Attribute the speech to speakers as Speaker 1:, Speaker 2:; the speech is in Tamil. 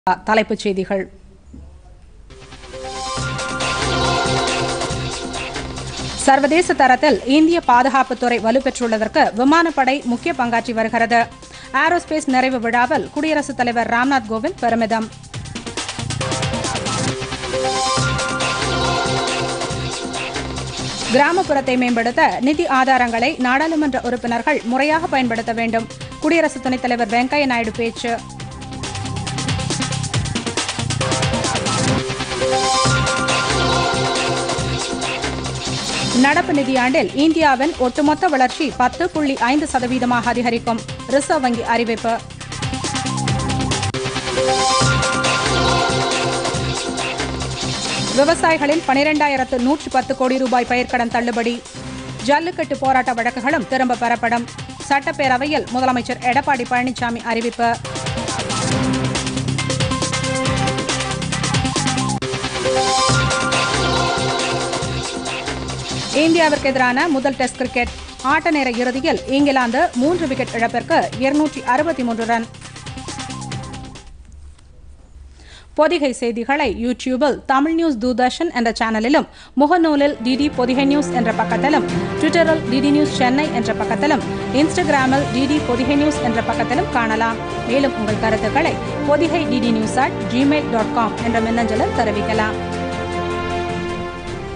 Speaker 1: தலைப்புச் செய்திகள் சர்வதேச தரத்தில் இந்திய பாதுகாப்புத்துறை வலுப்பெற்றுள்ளதற்கு விமானப்படை முக்கிய பங்காற்றி வருகிறது ஏரோஸ்பேஸ் நிறைவு விழாவில் குடியரசுத் தலைவர் ராம்நாத் கோவிந்த் பெருமிதம் கிராமப்புறத்தை மேம்படுத்த நிதி ஆதாரங்களை நாடாளுமன்ற உறுப்பினர்கள் முறையாக பயன்படுத்த வேண்டும் குடியரசு துணைத் தலைவர் வெங்கையா நாயுடு பேச்சு நடப்பு நிதியாண்டில் இந்தியாவின் ஒட்டுமொத்த வளர்ச்சி பத்து புள்ளி ஐந்து சதவீதமாக அதிகரிக்கும் ரிசர்வ் வங்கி அறிவிப்பு விவசாயிகளின் பனிரெண்டாயிரத்து நூற்று பத்து கோடி ரூபாய் பயிர்க்கடன் தள்ளுபடி ஜல்லிக்கட்டு போராட்ட வழக்குகளும் திரும்ப பெறப்படும் சட்டப்பேரவையில் முதலமைச்சர் எடப்பாடி பழனிசாமி அறிவிப்பு இந்தியாவிற்கு எதிரான முதல் டெஸ்ட் கிரிக்கெட் ஆட்ட நேர இறுதியில் இங்கிலாந்து மூன்று விக்கெட் இழப்பிற்கு இருநூற்றி அறுபத்தி மூன்று ரன் பொதிகை செய்திகளை யூடியூபில் தமிழ் நியூஸ் தூர்தர்ஷன் என்ற சேனலிலும் முகநூலில் டிடி பொதிகை நியூஸ் என்ற பக்கத்திலும் ட்விட்டரில் டிடி நியூஸ் சென்னை என்ற பக்கத்திலும் இன்ஸ்டாகிராமில் டிடி பொதிகை நியூஸ் என்ற பக்கத்திலும் காணலாம் மேலும் உங்கள் கருத்துக்களை Podhigai DD news at Gmail dot com என்ற மின்னஞ்சலில் தெரிவிக்கலாம்